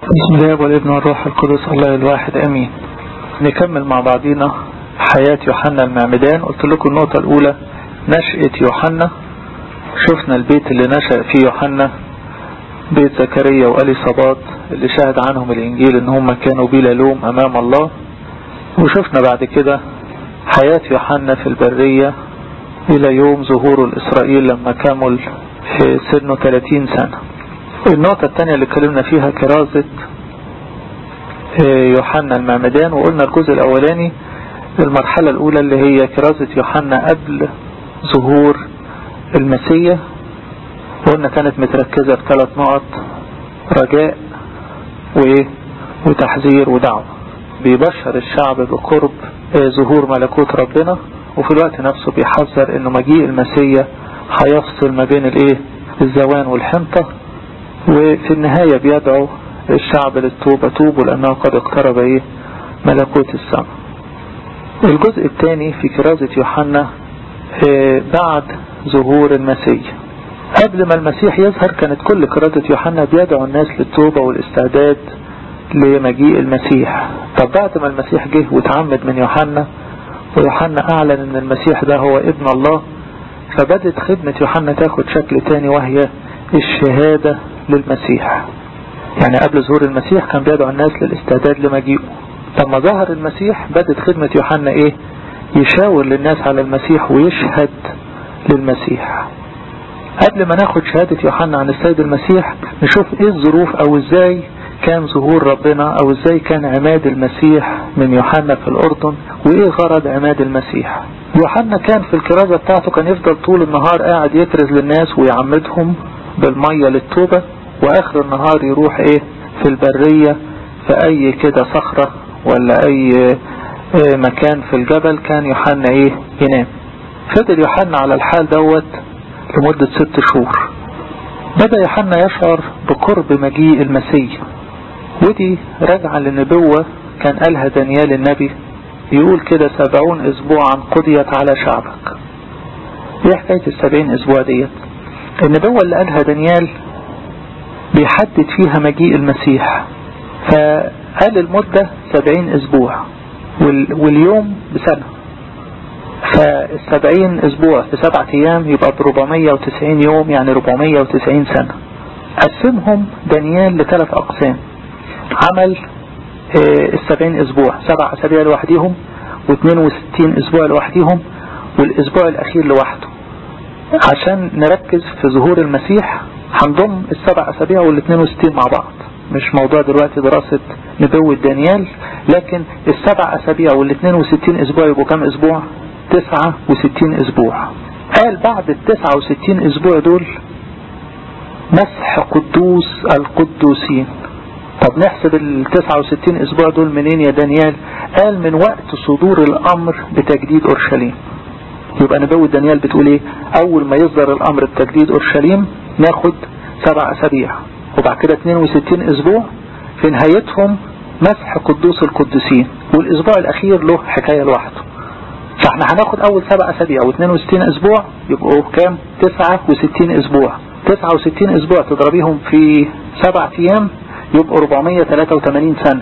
بسم الله والابن والروح القدس الله الواحد امين نكمل مع بعضينا حياة يوحنا المعمدان قلت لكم النقطة الاولى نشأة يوحنا شفنا البيت اللي نشأ فيه يوحنا بيت زكريا واليصابات اللي شهد عنهم الانجيل ان هم كانوا بلا لوم امام الله وشفنا بعد كده حياة يوحنا في البرية الى يوم ظهوره لاسرائيل لما كمل في سنه 30 سنة النقطة الثانية اللي اتكلمنا فيها كرازة يوحنا المعمدان وقلنا الجزء الاولاني المرحلة الاولى اللي هي كرازة يوحنا قبل ظهور المسيح وقلنا كانت متركزة في ثلاث نقط رجاء وايه وتحذير ودعوة بيبشر الشعب بقرب ظهور ملكوت ربنا وفي الوقت نفسه بيحذر انه مجيء المسيح هيفصل ما بين الايه الزوان والحنطة وفي النهاية بيدعو الشعب للتوبة توبوا لأنه قد اقترب ايه ملكوت السماء الجزء الثاني في كرازة يوحنا بعد ظهور المسيح قبل ما المسيح يظهر كانت كل كرازة يوحنا بيدعو الناس للتوبة والاستعداد لمجيء المسيح طب بعد ما المسيح جه وتعمد من يوحنا ويوحنا اعلن ان المسيح ده هو ابن الله فبدت خدمة يوحنا تاخد شكل تاني وهي الشهادة للمسيح يعني قبل ظهور المسيح كان بيدعو الناس للاستعداد لمجيئه لما ظهر المسيح بدت خدمة يوحنا ايه يشاور للناس على المسيح ويشهد للمسيح قبل ما ناخد شهادة يوحنا عن السيد المسيح نشوف ايه الظروف او ازاي كان ظهور ربنا او ازاي كان عماد المسيح من يوحنا في الاردن وايه غرض عماد المسيح يوحنا كان في الكرازة بتاعته كان يفضل طول النهار قاعد يكرز للناس ويعمدهم بالمية للتوبة واخر النهار يروح ايه في البرية في اي كده صخرة ولا اي ايه مكان في الجبل كان يوحنا ايه ينام فضل يوحنا على الحال دوت لمدة ست شهور بدأ يوحنا يشعر بقرب مجيء المسيح ودي راجعة للنبوة كان قالها دانيال النبي يقول كده سبعون اسبوعا قضيت على شعبك ايه حكاية السبعين اسبوع ديت النبوة اللي قالها دانيال بيحدد فيها مجيء المسيح فقال المدة سبعين اسبوع واليوم بسنة فالسبعين اسبوع في سبعة ايام يبقى بربعمية وتسعين يوم يعني ربعمية وتسعين سنة قسمهم دانيال لثلاث اقسام عمل السبعين اسبوع سبع اسابيع لوحديهم واثنين وستين اسبوع لوحديهم والاسبوع الاخير لوحده عشان نركز في ظهور المسيح هنضم السبع اسابيع والاثنين وستين مع بعض مش موضوع دلوقتي دراسة نبوة دانيال لكن السبع اسابيع والاثنين وستين اسبوع يبقوا كام اسبوع تسعة وستين اسبوع قال بعد التسعة وستين اسبوع دول مسح قدوس القدوسين طب نحسب ال 69 اسبوع دول منين يا دانيال قال من وقت صدور الامر بتجديد اورشليم يبقى نبوة دانيال بتقول ايه اول ما يصدر الامر بتجديد اورشليم ناخد سبع اسابيع وبعد كده 62 اسبوع في نهايتهم مسح قدوس القدسين والاسبوع الاخير له حكاية لوحده فاحنا هناخد اول سبع اسابيع و62 اسبوع يبقوا كام 69 اسبوع 69 اسبوع تضربيهم في سبع ايام يبقوا 483 سنة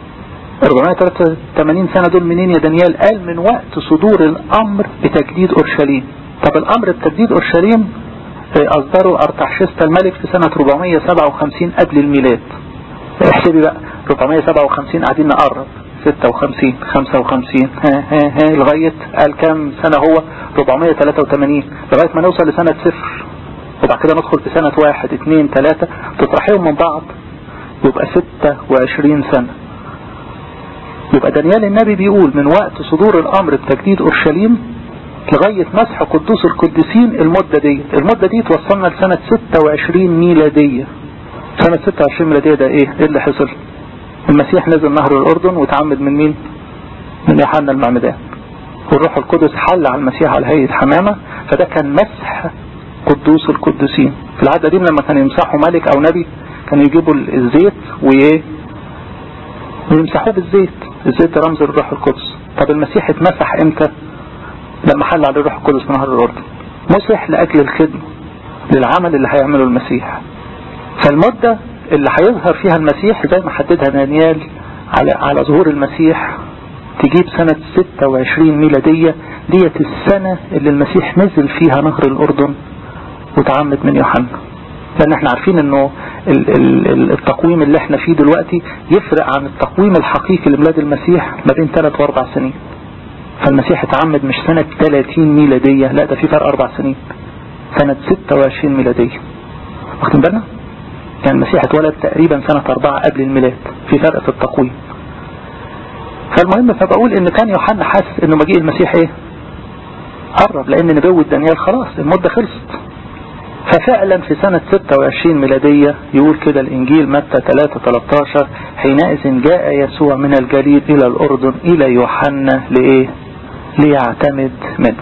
483 سنة دول منين يا دانيال قال من وقت صدور الامر بتجديد اورشليم طب الامر بتجديد اورشليم اصدره ارتحشست الملك في سنة 457 قبل الميلاد احسبي بقى 457 قاعدين نقرب 56 55 ها ها ها لغاية قال كام سنة هو 483 لغاية ما نوصل لسنة صفر وبعد كده ندخل في سنة واحد اثنين ثلاثة تطرحيهم من بعض يبقى 26 سنة يبقى دانيال النبي بيقول من وقت صدور الامر بتجديد اورشليم لغاية مسح قدوس القديسين المدة دي المدة دي توصلنا لسنة 26 ميلادية سنة 26 ميلادية ده ايه ايه اللي حصل المسيح نزل نهر الاردن وتعمد من مين من يوحنا المعمدان والروح القدس حل على المسيح على هيئة حمامة فده كان مسح قدوس القديسين في العادة دي لما كانوا يمسحوا ملك او نبي كانوا يجيبوا الزيت وايه ويمسحوه بالزيت الزيت رمز الروح القدس طب المسيح اتمسح امتى لما حل عليه الروح القدس في نهر الاردن مسح لاجل الخدمة للعمل اللي هيعمله المسيح فالمدة اللي هيظهر فيها المسيح زي ما حددها دانيال على على ظهور المسيح تجيب سنة 26 ميلادية ديت السنة اللي المسيح نزل فيها نهر الأردن وتعمد من يوحنا لأن احنا عارفين انه التقويم اللي احنا فيه دلوقتي يفرق عن التقويم الحقيقي لميلاد المسيح ما بين ثلاث واربع سنين فالمسيح اتعمد مش سنة 30 ميلادية لا ده في فرق اربع سنين سنة 26 ميلادية واخدين بالنا يعني المسيح اتولد تقريبا سنة اربعة قبل الميلاد في فرق في التقويم فالمهم فبقول ان كان يوحنا حاسس انه مجيء المسيح ايه قرب لان نبوة دانيال خلاص المدة خلصت ففعلا في سنة 26 ميلادية يقول كده الإنجيل متى 3-13 حينئذ جاء يسوع من الجليل إلى الأردن إلى يوحنا لإيه ليعتمد منه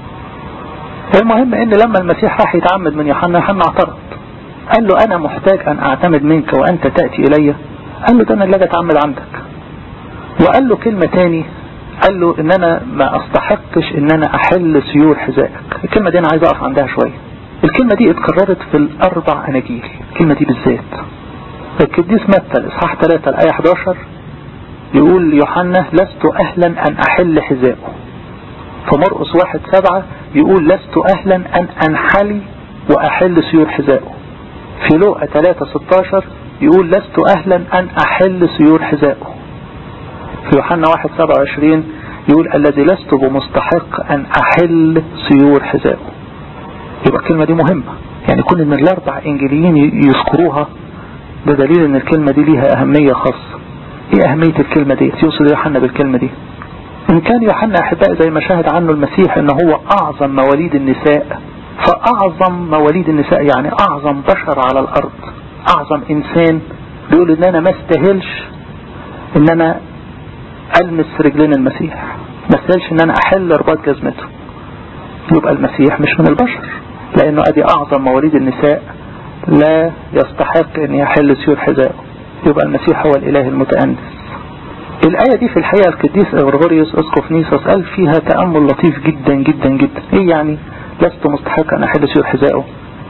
المهم ان لما المسيح راح يتعمد من يوحنا يوحنا اعترض قال له انا محتاج ان اعتمد منك وانت تأتي الي قال له ده انا اللي اتعمد عندك وقال له كلمة تاني قال له ان انا ما استحقش ان انا احل سيور حذائك الكلمة دي انا عايز اقف عندها شوية الكلمة دي اتكررت في الاربع اناجيل الكلمة دي بالذات القديس متى الاصحاح 3 الايه 11 يقول يوحنا لست اهلا ان احل حذائه فمرقس واحد سبعة يقول لست اهلا ان انحلي واحل سيور حذائه في لوقا 3 16 يقول لست اهلا ان احل سيور حذائه في يوحنا 1 27 يقول الذي لست بمستحق ان احل سيور حذائه يبقى الكلمة دي مهمة يعني كل من الاربع انجيليين يذكروها ده دليل ان الكلمة دي ليها اهمية خاصة ايه اهمية الكلمة دي يوصل يوحنا بالكلمة دي ان كان يوحنا احباء زي ما شاهد عنه المسيح ان هو اعظم مواليد النساء فاعظم مواليد النساء يعني اعظم بشر على الارض اعظم انسان بيقول ان انا ما استاهلش ان انا المس رجلين المسيح ما استاهلش ان انا احل رباط جزمته يبقى المسيح مش من البشر لانه ادي اعظم مواليد النساء لا يستحق ان يحل سيور حذائه يبقى المسيح هو الاله المتأنس الآية دي في الحقيقة القديس غرغوريوس اسقف نيسوس قال فيها تأمل لطيف جدا جدا جدا ايه يعني لست مستحق ان احل سيور حذائه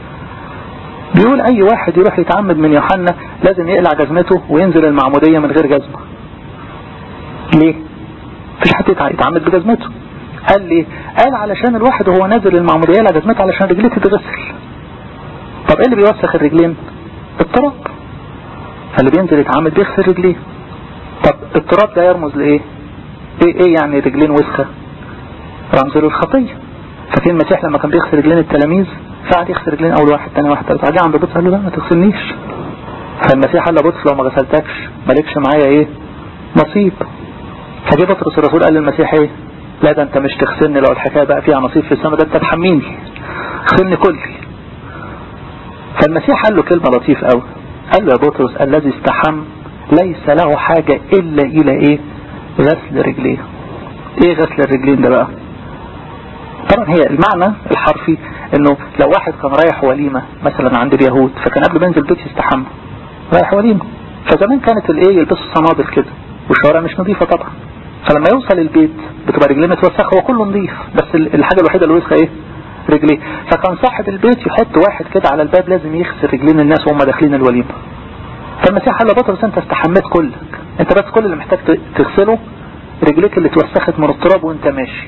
بيقول اي واحد يروح يتعمد من يوحنا لازم يقلع جزمته وينزل المعمودية من غير جزمة ليه مفيش حد يتعمد بجزمته قال لي قال علشان الواحد وهو نازل المعمودية يقلع جزمته علشان رجليه تتغسل طب ايه اللي بيوسخ الرجلين التراب فاللي بينزل يتعمد بيغسل رجليه طب التراب ده يرمز لايه ايه ايه يعني رجلين وسخة رمز للخطية ففي المسيح لما كان بيغسل رجلين التلاميذ فقعد يغسل رجلين اول واحد تاني واحد تالت جه عند بطرس قال له لا ما تغسلنيش فالمسيح قال له بطرس لو ما غسلتكش مالكش معايا ايه نصيب فجه بطرس الرسول قال للمسيح ايه لا ده انت مش تغسلني لو الحكاية بقى فيها نصيب في السماء ده انت تحميني غسلني كلي فالمسيح قال له كلمة لطيف قوي قال له يا بطرس الذي استحم ليس له حاجة الا الى ايه غسل رجليه ايه غسل الرجلين ده بقى طبعا هي المعنى الحرفي انه لو واحد كان رايح وليمة مثلا عند اليهود فكان قبل ما ينزل بيت يستحمى رايح وليمة فزمان كانت الايه يلبسوا صنادل كده والشوارع مش نظيفة طبعا فلما يوصل البيت بتبقى رجليه متوسخه هو كله نظيف بس الحاجة الوحيدة اللي وسخه ايه رجليه فكان صاحب البيت يحط واحد كده على الباب لازم يغسل رجلين الناس وهم داخلين الوليمة فالمسيح قال له بطرس انت استحميت كلك انت بس كل اللي محتاج تغسله رجليك اللي اتوسخت من التراب وانت ماشي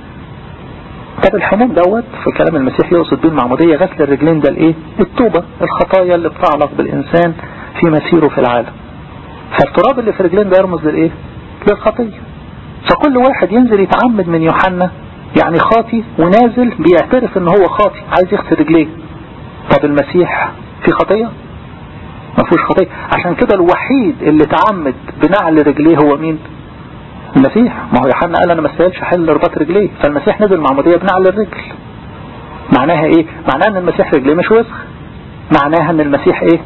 طب الحموم دوت في كلام المسيح يقصد بيه المعمودية غسل الرجلين ده الايه التوبة الخطايا اللي بتعلق بالانسان في مسيره في العالم فالتراب اللي في رجلين ده يرمز للايه للخطية فكل واحد ينزل يتعمد من يوحنا يعني خاطي ونازل بيعترف ان هو خاطي عايز يغسل رجليه طب المسيح في خطية ما فيهوش خطية عشان كده الوحيد اللي تعمد بنعل رجليه هو مين المسيح ما هو يوحنا قال انا ما استاهلش احل رباط رجليه فالمسيح نزل معمودية بنعل الرجل معناها ايه معناها ان المسيح رجليه مش وسخ معناها ان المسيح ايه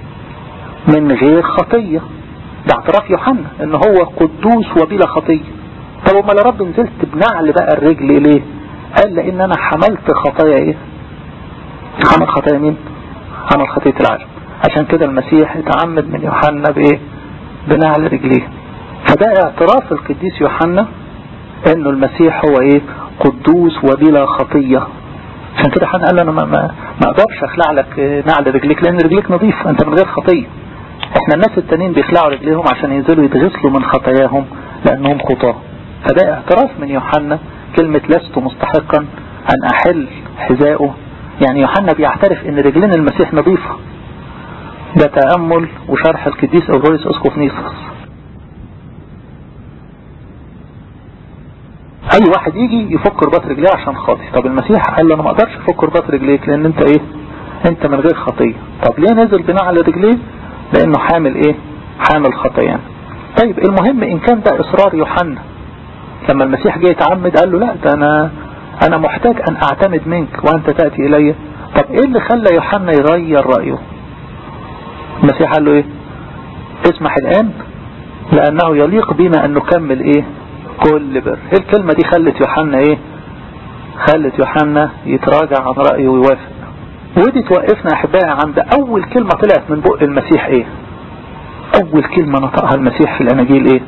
من غير خطية ده اعتراف يوحنا ان هو قدوس وبلا خطية طب امال يا رب نزلت بنعل بقى الرجل ليه قال لان انا حملت خطايا ايه حمل خطايا مين حمل خطية العالم عشان كده المسيح اتعمد من يوحنا بايه بنعل رجليه فده اعتراف القديس يوحنا انه المسيح هو ايه قدوس وبلا خطية عشان كده يوحنا قال انا ما, ما, ما اقدرش اخلع لك نعل رجليك لان رجليك نظيفة انت من غير خطية احنا الناس التانيين بيخلعوا رجليهم عشان ينزلوا يتغسلوا من خطاياهم لانهم خطاه فده اعتراف من يوحنا كلمة لست مستحقا ان احل حذائه يعني يوحنا بيعترف ان رجلين المسيح نظيفة ده تأمل وشرح القديس أوروريس أسقف نيسوس اي واحد يجي يفك رباط رجليه عشان خاطي طب المسيح قال له انا ما اقدرش افك رباط رجليك لان انت ايه انت من غير خطية طب ليه نزل بناء على رجليه لانه حامل ايه حامل خطيان طيب المهم ان كان ده اصرار يوحنا لما المسيح جاي يتعمد قال له لا ده انا انا محتاج ان اعتمد منك وانت تأتي الي طب ايه اللي خلى يوحنا يغير رأيه المسيح قال له ايه اسمح الان لانه يليق بنا ان نكمل ايه كل بر ايه الكلمة دي خلت يوحنا ايه خلت يوحنا يتراجع عن رأيه ويوافق ودي توقفنا احبائي عند اول كلمة طلعت من بق المسيح ايه اول كلمة نطقها المسيح في الاناجيل ايه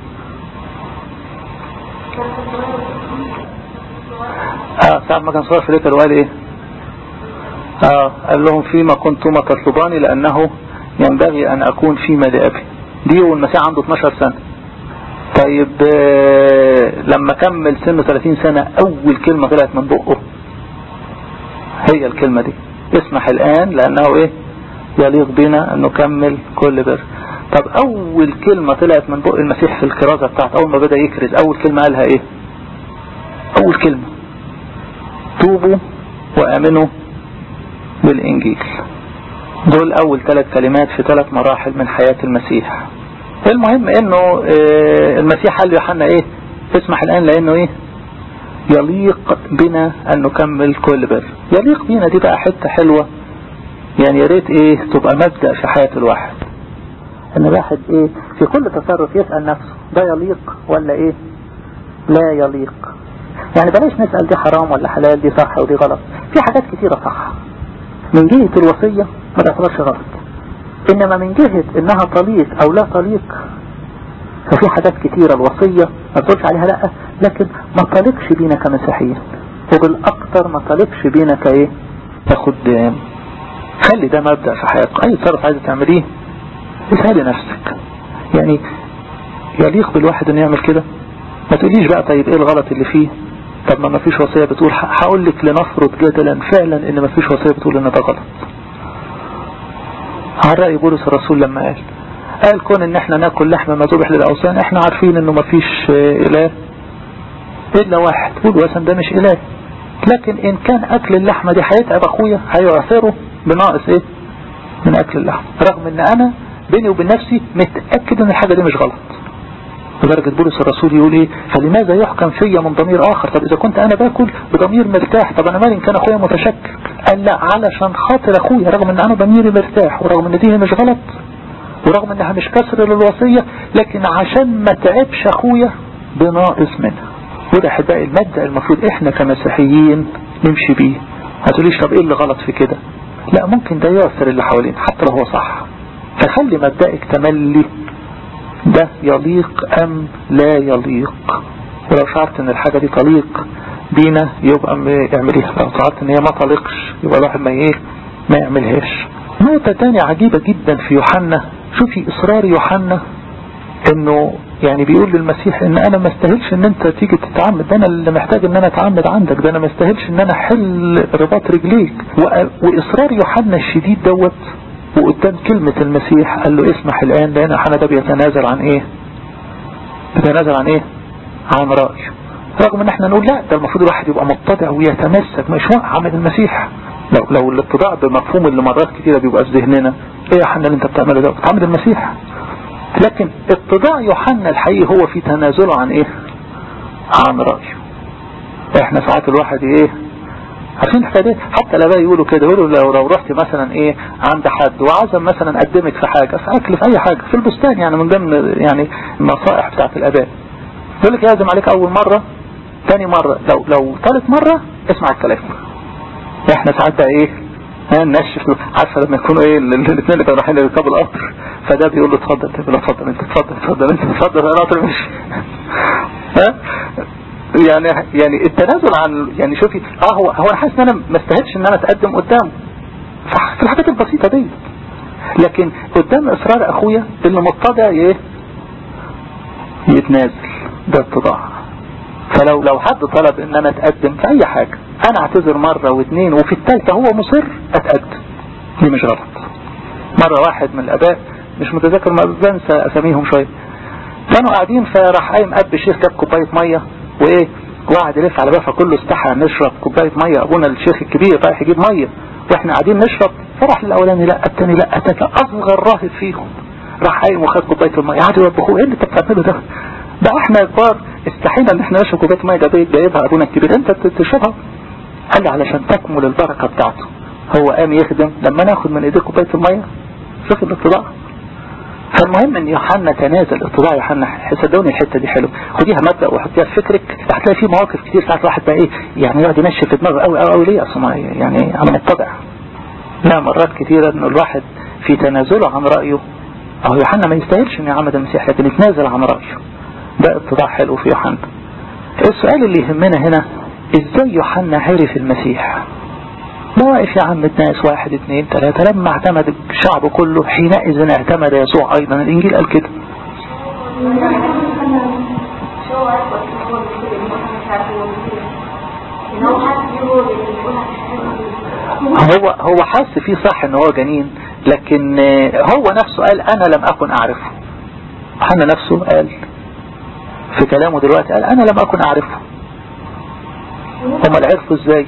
اه ساعة ما كان صغير في ذكر وقال ايه اه قال لهم فيما كنتما تطلباني لانه ينبغي ان اكون فيما لابي دي والمسيح عنده 12 سنة طيب آه لما كمل سنه 30 سنة اول كلمة طلعت من بقه هي الكلمة دي اسمح الان لانه ايه يليق بنا ان نكمل كل بر طب اول كلمة طلعت من بق المسيح في الكرازة بتاعت اول ما بدأ يكرز اول كلمة قالها ايه اول كلمة توبوا وامنوا بالانجيل دول اول ثلاث كلمات في ثلاث مراحل من حياة المسيح المهم انه المسيح قال يوحنا ايه اسمح الان لانه ايه يليق بنا ان نكمل كل بر يليق بنا دي بقى حتة حلوة يعني يا ريت ايه تبقى مبدأ في حياة الواحد ان الواحد ايه في كل تصرف يسأل نفسه ده يليق ولا ايه لا يليق يعني بلاش نسأل دي حرام ولا حلال دي صح ودي غلط في حاجات كتيرة صح من جهة الوصية ما تعتبرش غلط انما من جهة انها طليق او لا طليق ففي حاجات كتيرة الوصية ما تقولش عليها لا لكن ما طلقش بينا كمسيحيين وبالاكتر ما طلقش بينا كايه كخدام خلي ده مبدأ في حياتك اي تصرف عايز تعمليه اسألي نفسك يعني يليق بالواحد انه يعمل كده ما تقوليش بقى طيب ايه الغلط اللي فيه طب ما فيش وصية بتقول هقول لك لنفرض جدلا فعلا ان ما فيش وصية بتقول ان ده غلط عن رأي بولس الرسول لما قال قال كون ان احنا ناكل لحم مذبح للاوثان احنا عارفين انه ما فيش اله الا واحد والوثن ده مش اله لكن ان كان اكل اللحمة دي هيتعب اخويا هيعثره بناقص ايه من اكل اللحم رغم ان انا بيني وبين نفسي متأكد ان الحاجة دي مش غلط لدرجة بولس الرسول يقول ايه فلماذا يحكم فيا من ضمير اخر طب اذا كنت انا باكل بضمير مرتاح طب انا مالي ان كان اخويا متشكك قال لا علشان خاطر اخويا رغم ان انا ضميري مرتاح ورغم ان دي مش غلط ورغم انها مش كسر للوصية لكن عشان ما تعبش اخويا بناقص منها وده احبائي المبدأ المفروض احنا كمسيحيين نمشي بيه هتقوليش طب ايه اللي غلط في كده لا ممكن ده يؤثر اللي حوالين حتى لو هو صح فخلي مبدأك تملي ده يليق ام لا يليق ولو شعرت ان الحاجة دي تليق بينا يبقى اعمليها لو شعرت ان هي ما تليقش يبقى الواحد ما ايه ما يعملهاش نقطة تانية عجيبة جدا في يوحنا شوفي اصرار يوحنا انه يعني بيقول للمسيح ان انا ما استاهلش ان انت تيجي تتعمد ده انا اللي محتاج ان انا اتعمد عندك ده انا ما استاهلش ان انا احل رباط رجليك واصرار يوحنا الشديد دوت وقدام كلمة المسيح قال له اسمح الآن لأن يوحنا ده بيتنازل عن ايه بيتنازل عن ايه عن رأيه رغم ان احنا نقول لا ده المفروض الواحد يبقى متضع ويتمسك مش واقع من المسيح لو لو الاتضاع بمفهوم اللي مرات كتيرة بيبقى في ذهننا ايه يا يوحنا اللي انت بتعمله ده بتعمل المسيح لكن اتضاع يوحنا الحقيقي هو في تنازله عن ايه عن رأيه احنا ساعات الواحد ايه عشان الحكايه دي حتى الاباء يقولوا كده يقولوا لو لو رحت مثلا ايه عند حد وعزم مثلا قدمك في حاجه في اكل في اي حاجه في البستان يعني من ضمن يعني النصائح بتاعت الاباء يقول لك يعزم عليك اول مره ثاني مره لو لو ثالث مره اسمع الكلام احنا ساعات بقى ايه ها نشف عارفه لما يكونوا ايه الاثنين اللي كانوا رايحين يركبوا القطر فده بيقول له اتفضل تقول له اتفضل انت اتفضل اتفضل انت اتفضل انا القطر مش ها يعني يعني التنازل عن يعني شوفي اه هو هو انا حاسس ان انا ما استاهلش ان انا اتقدم قدامه في الحاجات البسيطه دي لكن قدام اصرار اخويا اللي متضع ايه يتنازل ده اتضاع فلو لو حد طلب ان انا اتقدم في اي حاجة انا اعتذر مرة واثنين وفي الثالثة هو مصر اتقدم دي مش غلط مرة واحد من الاباء مش متذكر ما بنسى اساميهم شوية كانوا قاعدين فراح قايم اب الشيخ جاب كوباية مية وايه وقعد يلف على بقى فكله استحى نشرب كوباية مية ابونا الشيخ الكبير رايح يجيب مية واحنا قاعدين نشرب فراح الاولاني لا الثاني لا الثاني اصغر راهب فيهم راح قايم وخد كوبايه الميه قعدوا يوبخوه ايه اللي انت بتعمله ده ده احنا كبار استحينا ان احنا نشرب كوبايه ميه جايبها ابونا الكبير انت تشربها قال لي علشان تكمل البركه بتاعته هو قام يخدم لما ناخد من ايديه كوبايه الميه شوف الاتضاع فالمهم ان يوحنا تنازل اتضاع يوحنا صدقوني الحته دي حلوه خديها مبدا وحطيها في فكرك هتلاقي في مواقف كتير ساعات الواحد بقى ايه يعني يقعد ينشف في دماغه قوي قوي قوي ليه اصل يعني انا متضع لا مرات كتيرة ان الواحد في تنازله عن رأيه اهو يوحنا ما يستاهلش ان يعمد المسيح لكن يتنازل عن رأيه ده اتضاع حلو في يوحنا السؤال اللي يهمنا هنا ازاي يوحنا عرف المسيح ده واقف يا عم ناس واحد اثنين ثلاثة لما اعتمد الشعب كله حينئذ اعتمد يسوع ايضا الانجيل قال كده هو هو حس فيه صح ان هو جنين لكن هو نفسه قال انا لم اكن اعرفه حنا نفسه قال في كلامه دلوقتي قال انا لم اكن اعرفه هم عرفوا ازاي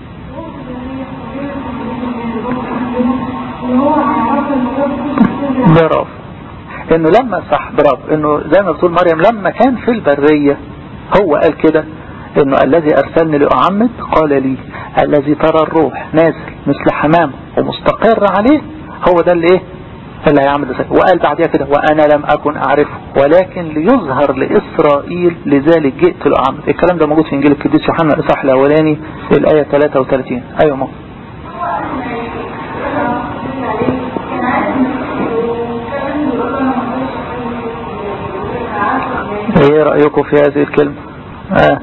برافو انه لما صح برافو انه زي ما بتقول مريم لما كان في البرية هو قال كده انه الذي ارسلني لاعمد قال لي الذي ترى الروح نازل مثل حمام ومستقر عليه هو ده اللي ايه اللي هيعمل ده وقال بعدها كده وانا لم اكن اعرفه ولكن ليظهر لاسرائيل لذلك جئت لاعمد الكلام ده موجود في انجيل القديس يوحنا الاصحاح الاولاني الايه 33 ايوه مو ايه رأيكم في هذه الكلمة آه.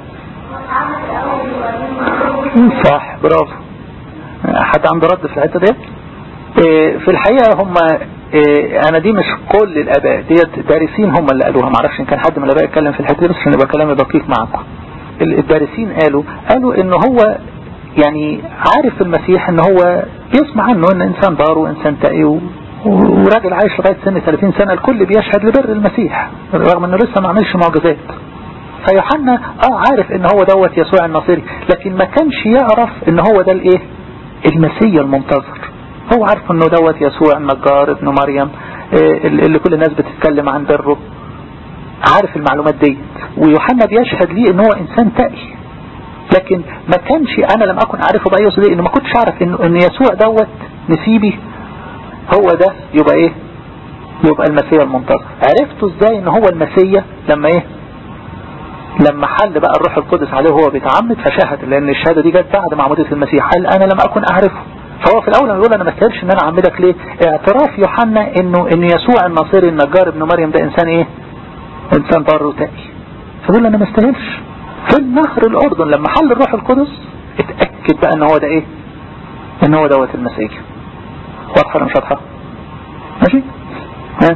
صح برافو حد عنده رد في الحتة دي إيه في الحقيقة هم إيه انا دي مش كل الاباء ديت دارسين هم اللي قالوها معرفش ان كان حد من الاباء يتكلم في الحتة دي بس عشان يبقى كلامي دقيق معاكم الدارسين قالوا قالوا ان هو يعني عارف المسيح ان هو يسمع عنه ان انسان بار وانسان تقي وراجل عايش لغاية سن 30 سنة الكل بيشهد لبر المسيح رغم انه لسه ما عملش معجزات فيوحنا اه عارف ان هو دوت يسوع الناصري لكن ما كانش يعرف ان هو ده الايه المسيا المنتظر هو عارف انه دوت يسوع النجار ابن مريم اللي كل الناس بتتكلم عن بره عارف المعلومات دي ويوحنا بيشهد ليه ان هو انسان تقي لكن ما كانش انا لم اكن اعرفه بأي وسيله انه ما كنتش اعرف ان, إن يسوع دوت نسيبي هو ده يبقى ايه يبقى المسيح المنتظر عرفته ازاي ان هو المسيح لما ايه لما حل بقى الروح القدس عليه وهو بيتعمد فشهد لان الشهاده دي جت بعد معموديه المسيح قال انا لم اكن اعرفه فهو في الاول يقول انا ما استاهلش ان انا اعمدك ليه اعتراف يوحنا انه ان يسوع الناصري النجار ابن مريم ده انسان ايه انسان بار وتقي فبيقول انا ما استاهلش في النهر الاردن لما حل الروح القدس اتاكد بقى ان هو ده ايه ان هو دوت المسيح واضحه ولا مش واضحه ماشي ها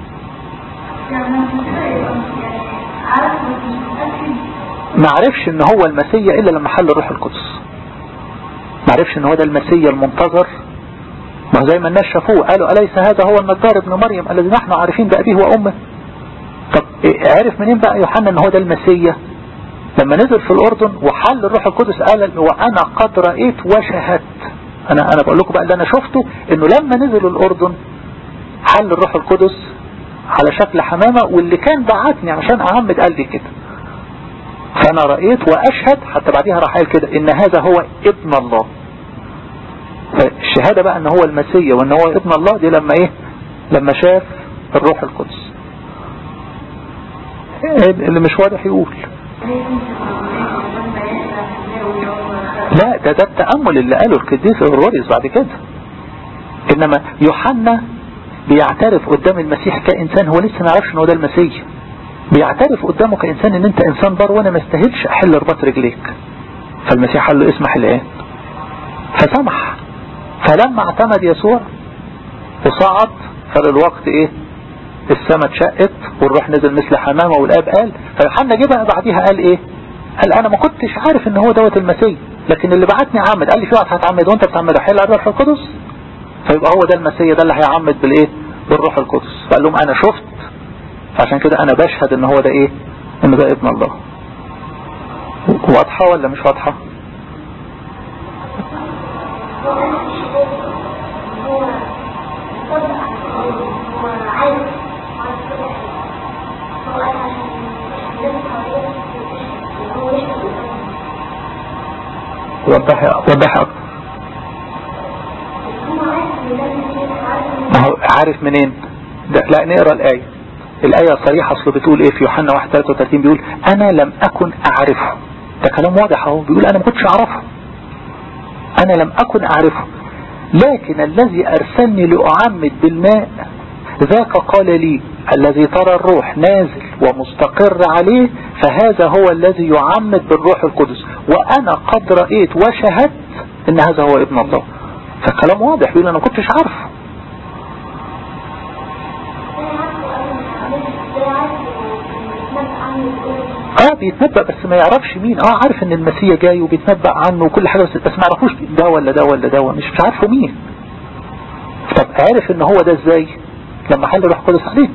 ما عرفش ان هو المسيح الا لما حل الروح القدس ما عرفش ان هو ده المسيح المنتظر ما زي ما الناس شافوه قالوا أليس هذا هو النجار ابن مريم الذي نحن عارفين بأبيه وأمه طب عرف منين بقى يوحنا ان هو ده المسيح لما نزل في الأردن وحل الروح القدس قال وأنا قد رأيت وشهدت أنا أنا بقول لكم بقى اللي أنا شفته إنه لما نزل الأردن حل الروح القدس على شكل حمامة واللي كان بعتني عشان أعمد قال لي كده فأنا رأيت وأشهد حتى بعديها راح قال كده إن هذا هو ابن الله فالشهادة بقى إن هو المسيح وإن هو ابن الله دي لما إيه لما شاف الروح القدس اللي مش واضح يقول لا ده ده التأمل اللي قاله القديس الغروريس بعد كده انما يوحنا بيعترف قدام المسيح كإنسان هو لسه ما يعرفش ان هو ده المسيح بيعترف قدامه كإنسان ان انت انسان بار وانا ما استاهلش احل رباط رجليك فالمسيح قال له اسمح الان فسمح فلما اعتمد يسوع وصعد فللوقت ايه السماء اتشقت والروح نزل مثل حمامة والاب قال فيوحنا جه بقى بعديها قال ايه قال انا ما كنتش عارف ان هو دوت المسيح لكن اللي بعتني عمد قال لي في واحد هتعمد وانت بتعمد حل على الروح القدس فيبقى هو ده المسيح ده اللي هيعمد بالايه بالروح القدس فقال لهم انا شفت فعشان كده انا بشهد ان هو ده ايه ان ده ابن الله واضحة ولا مش واضحة وضحي وضحي اكتر ما هو عارف منين ده لا نقرا الايه الايه صريحه اصله بتقول ايه في يوحنا 1 33 بيقول انا لم اكن اعرفه ده كلام واضح اهو بيقول انا ما كنتش اعرفه انا لم اكن اعرفه لكن الذي ارسلني لاعمد بالماء ذاك قال لي الذي ترى الروح نازل ومستقر عليه فهذا هو الذي يعمد بالروح القدس وانا قد رأيت وشهدت ان هذا هو ابن الله فالكلام واضح بيقول انا ما كنتش عارفه اه بيتنبأ بس ما يعرفش مين اه عارف ان المسيح جاي وبيتنبأ عنه وكل حاجة بس, بس ما يعرفوش ده ولا ده ولا ده مش مش عارفه مين طب عارف ان هو ده ازاي لما حل روح قدس عليه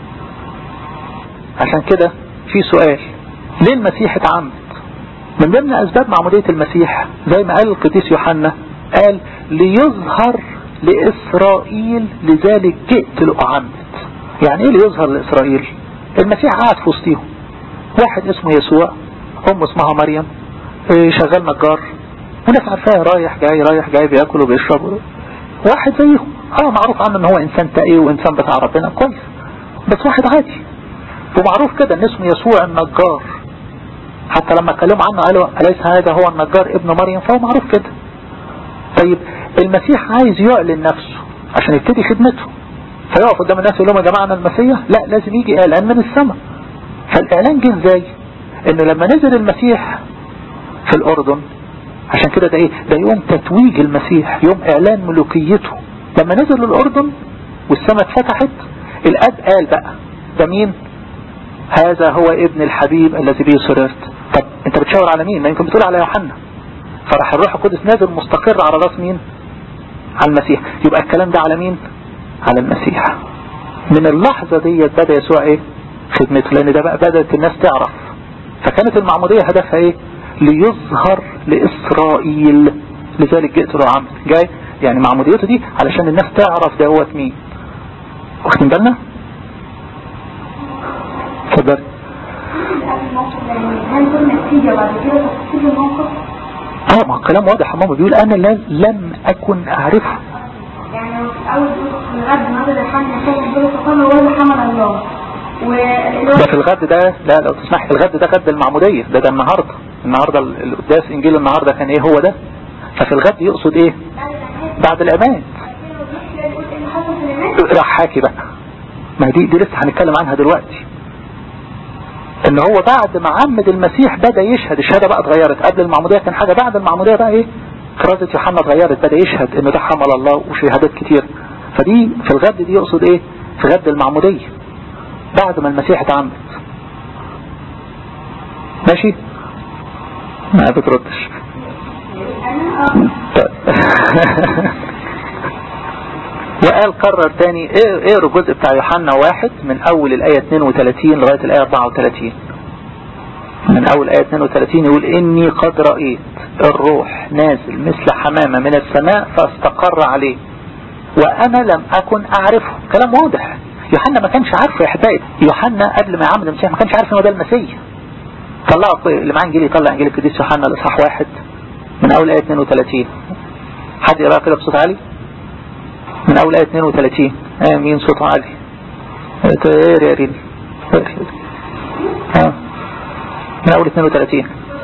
عشان كده في سؤال ليه المسيح اتعمد من ضمن اسباب معمودية المسيح زي ما قال القديس يوحنا قال ليظهر لاسرائيل لذلك جئت لأعمد يعني ايه ليظهر لاسرائيل المسيح قاعد في وسطيهم واحد اسمه يسوع ام اسمها مريم شغال نجار وناس عارفاه رايح جاي رايح جاي بياكل وبيشرب واحد زيهم اه معروف عنه ان هو انسان تقي وانسان بتاع ربنا كويس بس واحد عادي ومعروف كده ان اسمه يسوع النجار حتى لما اتكلموا عنه قالوا أليس هذا هو النجار ابن مريم فهو معروف كده طيب المسيح عايز يعلن نفسه عشان يبتدي خدمته فيقف قدام الناس يقول لهم يا جماعة أنا المسيح لا لازم يجي إعلان من السماء فالإعلان جه ازاي إنه لما نزل المسيح في الأردن عشان كده ده إيه ده يوم تتويج المسيح يوم إعلان ملوكيته لما نزل الأردن والسماء اتفتحت الأب قال بقى ده مين هذا هو ابن الحبيب الذي به سررت طب انت بتشاور على مين ما يمكن بتقول على يوحنا فراح الروح القدس نازل مستقر على راس مين على المسيح يبقى الكلام ده على مين على المسيح من اللحظة ديت بدأ يسوع ايه خدمته لان ده بقى بدأت الناس تعرف فكانت المعمودية هدفها ايه ليظهر لإسرائيل لذلك جئت له عمد جاي يعني معموديته دي علشان الناس تعرف دوت مين واخدين بالنا اتفضل اه ما الكلام واضح ماما بيقول انا لم اكن اعرفه يعني اول الغد النهارده دخلنا شايف دول فقال هو حمل الله ده في الغد ده لا لو تسمح الغد ده غد المعمودية ده ده النهاردة النهاردة القداس انجيل النهاردة كان ايه هو ده ففي الغد يقصد ايه بعد العماد راح حاكي بقى ما دي دي لسه هنتكلم عنها دلوقتي ان هو بعد ما عمد المسيح بدأ يشهد الشهادة بقى اتغيرت قبل المعمودية كان حاجة بعد المعمودية بقى ايه كرازة يوحنا اتغيرت بدأ يشهد ان ده حمل الله وشهادات كتير فدي في الغد دي يقصد ايه في غد المعمودية بعد ما المسيح اتعمد ماشي ما بتردش وقال قرر تاني اقروا الجزء بتاع يوحنا واحد من اول الاية 32 لغاية الاية 34 من اول اية 32 يقول اني قد رأيت الروح نازل مثل حمامة من السماء فاستقر عليه وانا لم اكن اعرفه كلام واضح يوحنا ما كانش عارفه يا احبائي يوحنا قبل ما يعمل المسيح ما كانش عارف ان هو ده المسيح طلعوا اللي معاه انجيل يطلع انجيل القديس يوحنا الاصحاح واحد من اول ايه 32 حد يقرا كده بصوت عالي من اول ايه 32 اه مين صوته عالي اقرا يا ريل ها من اول 32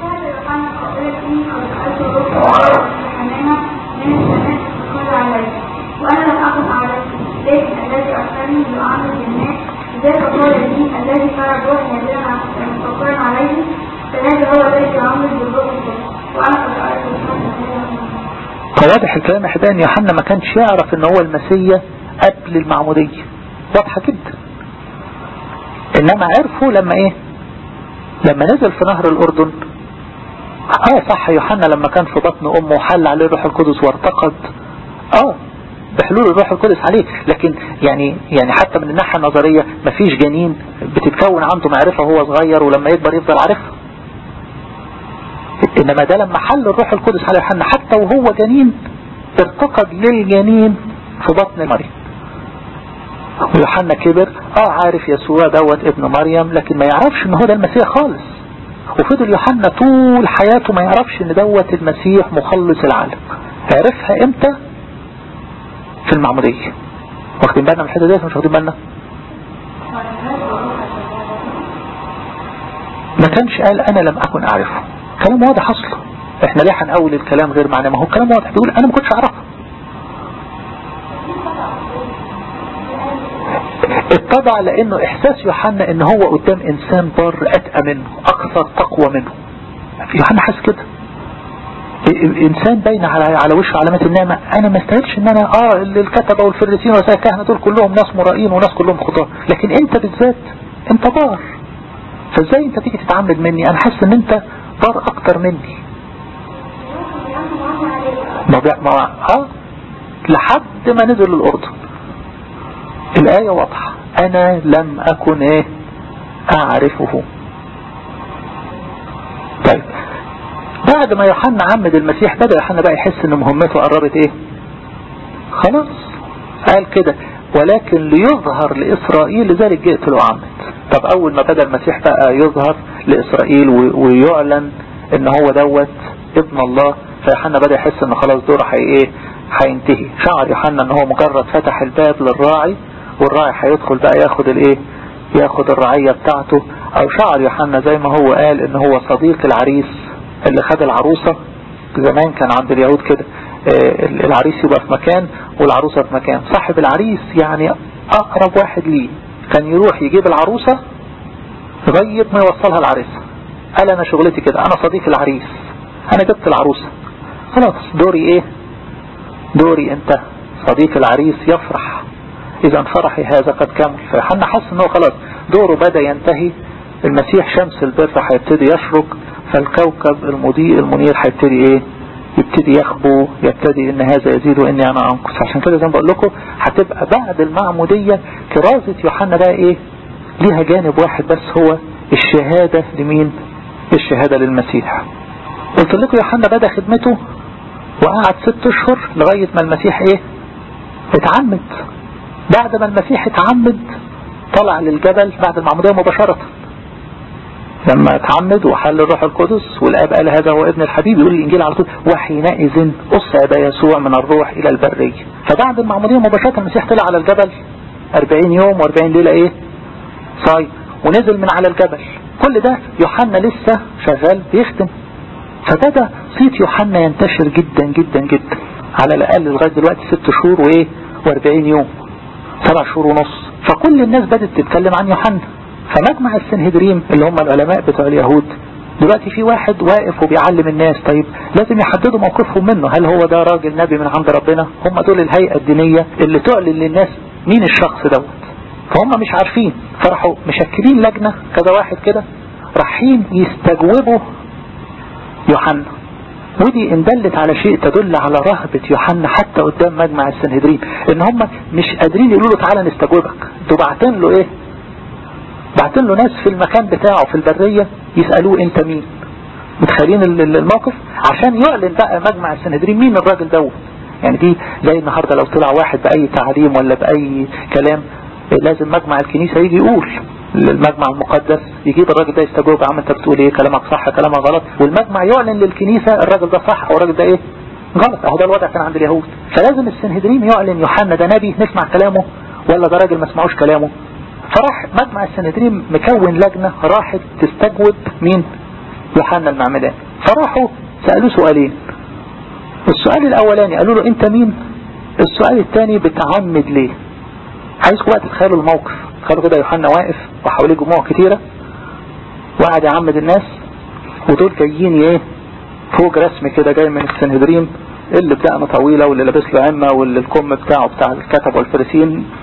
وانا لم اكن اعرف لكن الذي ارسلني ليعمل الناس ذاك قال لي الذي ترى الروح نازلا مستقرا عليه فهذا هو الذي يعمل بالروح القدس وانا قد رايت فواضح الكلام احبائي ان يوحنا ما كانش يعرف ان هو المسيا قبل المعمودية واضحة جدا انما عرفوا لما ايه لما نزل في نهر الاردن اه صح يوحنا لما كان في بطن امه وحل عليه الروح القدس وارتقد اه بحلول الروح القدس عليه لكن يعني يعني حتى من الناحية النظرية مفيش جنين بتتكون عنده معرفة وهو صغير ولما يكبر يفضل عارفها انما ده لما حل الروح القدس على يوحنا حتى وهو جنين ارتقد للجنين في بطن مريم ويوحنا كبر اه عارف يسوع دوت ابن مريم لكن ما يعرفش ان هو ده المسيح خالص وفضل يوحنا طول حياته ما يعرفش ان دوت المسيح مخلص العالم عرفها امتى في المعمودية واخدين بالنا من الحته ديت مش واخدين بالنا ما كانش قال انا لم اكن اعرفه كلام واضح اصلا احنا ليه هنقول الكلام غير معنى ما هو كلام واضح بيقول انا ما كنتش اعرفه اتضع لانه احساس يوحنا ان هو قدام انسان بار اتقى منه اكثر تقوى منه يوحنا حاسس كده انسان باين على على وشه علامات النعمة انا ما استاهلش ان انا اه الكتبة والفريسين ورسائل الكهنة دول كلهم ناس مرائين وناس كلهم خطاة لكن انت بالذات انت بار فازاي انت تيجي تتعامل مني انا حاسس ان انت بار اكتر مني ما بي... ما اه لحد ما نزل الاردن الاية واضحة انا لم اكن ايه اعرفه طيب بعد ما يوحنا عمد المسيح بدأ يوحنا بقى يحس ان مهمته قربت ايه خلاص قال كده ولكن ليظهر لإسرائيل لذلك جئت لأعمد طب أول ما بدأ المسيح بقى يظهر لإسرائيل ويعلن ان هو دوت ابن الله فيوحنا بدأ يحس ان خلاص دوره حي ايه هينتهي شعر يوحنا ان هو مجرد فتح الباب للراعي والراعي هيدخل بقى ياخد الايه ياخد الرعية بتاعته او شعر يوحنا زي ما هو قال ان هو صديق العريس اللي خد العروسة زمان كان عند اليهود كده العريس يبقى في مكان والعروسة في مكان صاحب العريس يعني اقرب واحد ليه كان يروح يجيب العروسة لغاية ما يوصلها العريس قال انا شغلتي كده انا صديق العريس انا جبت العروسة خلاص دوري ايه دوري انت صديق العريس يفرح اذا فرحي هذا قد كمل فيوحنا حس انه خلاص دوره بدأ ينتهي المسيح شمس البر هيبتدي يشرق فالكوكب المضيء المنير هيبتدي ايه يبتدي يخبو يبتدي ان هذا يزيد واني انا انقص عشان كده زي ما بقول لكم هتبقى بعد المعمودية كرازة يوحنا بقى ايه ليها جانب واحد بس هو الشهادة لمين الشهادة للمسيح قلت لكم يوحنا بدأ خدمته وقعد ست اشهر لغاية ما المسيح ايه اتعمد بعد ما المسيح اتعمد طلع للجبل بعد المعمودية مباشرة لما اتعمد وحل الروح القدس والاب قال هذا هو ابن الحبيب يقول الانجيل على طول وحينئذ اصعد يسوع من الروح الى البرية فبعد المعمودية مباشرة المسيح طلع على الجبل 40 يوم و40 ليلة ايه صايم ونزل من على الجبل كل ده يوحنا لسه شغال بيخدم فبدأ صيت يوحنا ينتشر جدا جدا جدا على الاقل لغاية دلوقتي ست شهور وايه و40 يوم سبع شهور ونص فكل الناس بدأت تتكلم عن يوحنا فمجمع السنهدريم اللي هم العلماء بتوع اليهود دلوقتي في واحد واقف وبيعلم الناس طيب لازم يحددوا موقفهم منه هل هو ده راجل نبي من عند ربنا هم دول الهيئة الدينية اللي تعلن للناس مين الشخص دوت فهم مش عارفين فراحوا مشكلين لجنة كذا واحد كده رايحين يستجوبوا يوحنا ودي ان دلت على شيء تدل على رهبة يوحنا حتى قدام مجمع السنهدرين ان هم مش قادرين يقولوا له تعالى نستجوبك انتوا بعتين له ايه بعتين له ناس في المكان بتاعه في البرية يسألوه انت مين متخيلين الموقف عشان يعلن بقى مجمع السنهدرين مين الراجل دوت يعني دي زي النهاردة لو طلع واحد بأي تعليم ولا بأي كلام لازم مجمع الكنيسة يجي يقول المجمع المقدس يجيب الراجل ده يستجوب يا عم انت بتقول ايه كلامك صح كلامك غلط والمجمع يعلن للكنيسة الراجل ده صح او الراجل ده ايه غلط اهو ده الوضع كان عند اليهود فلازم السنهدرين يعلن يوحنا ده نبي نسمع كلامه ولا ده راجل ما سمعوش كلامه فراح مجمع السنهدرين مكون لجنة راحت تستجوب مين يوحنا المعمدان فراحوا سألوه سؤالين السؤال الاولاني قالوا له انت مين السؤال الثاني بتعمد ليه عايزكم بقى تتخيلوا الموقف تخيلوا كده يوحنا واقف وحواليه جموع كتيرة وقعد يعمد الناس ودول جايين ايه فوق رسم كده جاي من السنهدرين اللي بدقنه طويلة واللي لابس له عمة واللي الكم بتاعه بتاع الكتب والفرسين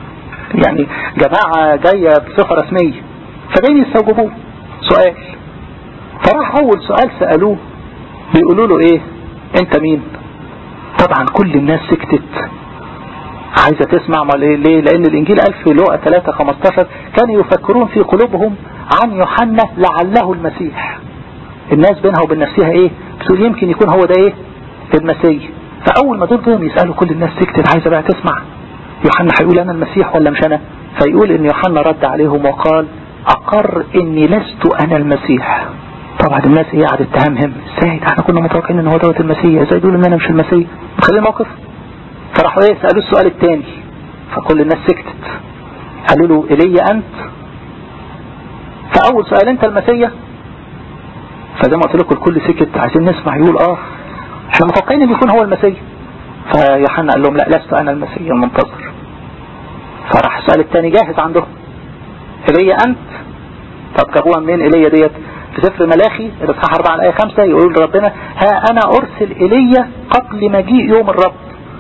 يعني جماعة جاية بصفة رسمية فجايين يستوجبوه سؤال فراح اول سؤال سألوه بيقولوا له ايه انت مين طبعا كل الناس سكتت عايزة تسمع ما ليه, ليه لان الانجيل قال في لوقا 3 15 كانوا يفكرون في قلوبهم عن يوحنا لعله المسيح الناس بينها وبين نفسها ايه بتقول يمكن يكون هو ده ايه المسيح فاول ما دول دول يسألوا كل الناس سكتت عايزة بقى تسمع يوحنا هيقول انا المسيح ولا مش انا فيقول ان يوحنا رد عليهم وقال اقر اني لست انا المسيح طبعا الناس ايه قعدت تهمهم ازاي ده احنا كنا متوقعين ان هو دوت المسيح ازاي يقول ان انا مش المسيح متخيل الموقف فراحوا ايه سألوه السؤال الثاني فكل الناس سكتت قالوا له ايليا انت فاول سؤال انت المسيح فزي ما قلت لكم الكل سكت عايزين نسمع يقول اه احنا متوقعين ان يكون هو المسيح فيوحنا قال لهم لا لست انا المسيح المنتظر فراح السؤال الثاني جاهز عندهم ايليا انت طب جابوها منين ايليا ديت في سفر ملاخي الاصحاح 4 الايه 5 يقول ربنا ها انا ارسل ايليا قبل مجيء يوم الرب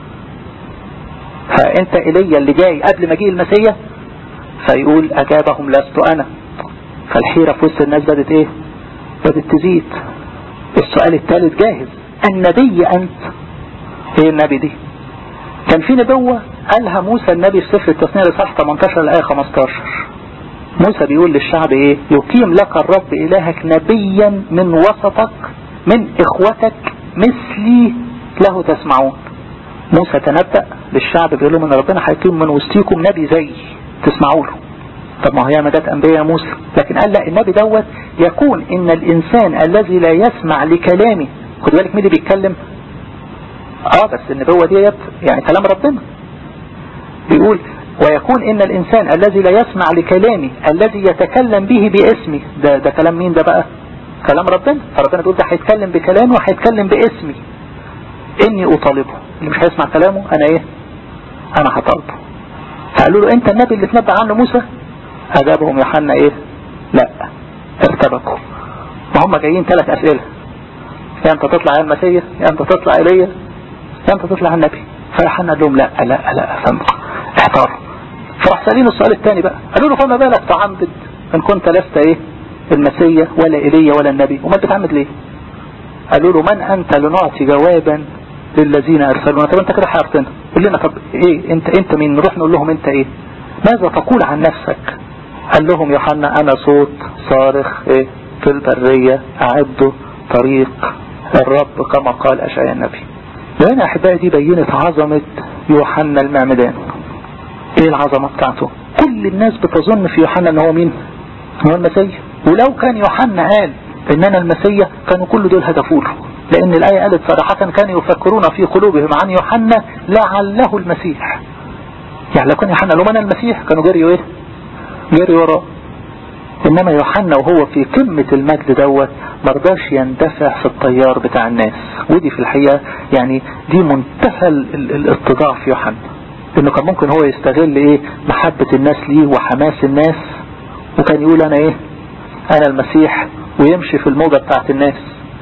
فانت ايليا اللي جاي قبل مجيء المسيح فيقول اجابهم لست انا فالحيرة في وسط الناس بدت ايه بدت تزيد السؤال الثالث جاهز النبي انت ايه النبي دي كان في نبوة قالها موسى النبي في سفر التثنية لصح 18 الآية 15 موسى بيقول للشعب ايه يقيم لك الرب إلهك نبيا من وسطك من إخوتك مثلي له تسمعون موسى تنبأ للشعب بيقول لهم ان ربنا هيقيم من وسطيكم نبي زي تسمعوا له طب ما هي مدات انبياء يا موسى لكن قال لا النبي دوت يكون ان الانسان الذي لا يسمع لكلامي خد بالك مين اللي بيتكلم اه بس النبوة ديت يعني كلام ربنا بيقول ويكون ان الانسان الذي لا يسمع لكلامي الذي يتكلم به باسمي ده, ده كلام مين ده بقى كلام ربنا فربنا بيقول ده هيتكلم بكلامه وهيتكلم باسمي اني اطالبه اللي مش هيسمع كلامه انا ايه انا هطالبه فقالوا له انت النبي اللي تنبأ عنه موسى اجابهم يوحنا ايه لا ارتبكوا ما هم جايين ثلاث اسئله يا انت تطلع يا المسيح يا انت تطلع ايليا يا انت تطلع النبي فيوحنا قال لهم لا لا لا فهم احتاروا فراح سالين السؤال الثاني بقى قالوا له فما بالك تعمد ان كنت لست ايه المسيح ولا ايليا ولا النبي وما بتعمد ليه قالوا له من انت لنعطي جوابا للذين ارسلونا طب انت كده حيرتنا قول لنا طب ايه انت انت مين نروح نقول لهم انت ايه ماذا تقول عن نفسك قال لهم يوحنا انا صوت صارخ ايه في البرية اعدوا طريق الرب كما قال اشعياء النبي وهنا احبائي دي بينت عظمة يوحنا المعمدان ايه العظمة بتاعته كل الناس بتظن في يوحنا ان هو مين هو المسيح ولو كان يوحنا قال ان انا المسيح كانوا كل دول هدفوا له لان الاية قالت صراحة كانوا يفكرون في قلوبهم عن يوحنا لعله المسيح يعني لو كان يوحنا لو انا المسيح كانوا جريوا ايه جريوا وراه انما يوحنا وهو في قمة المجد دوت مرضاش يندفع في الطيار بتاع الناس ودي في الحقيقة يعني دي منتهى الاتضاع في يوحنا انه كان ممكن هو يستغل ايه محبة الناس ليه وحماس الناس وكان يقول انا ايه انا المسيح ويمشي في الموجة بتاعت الناس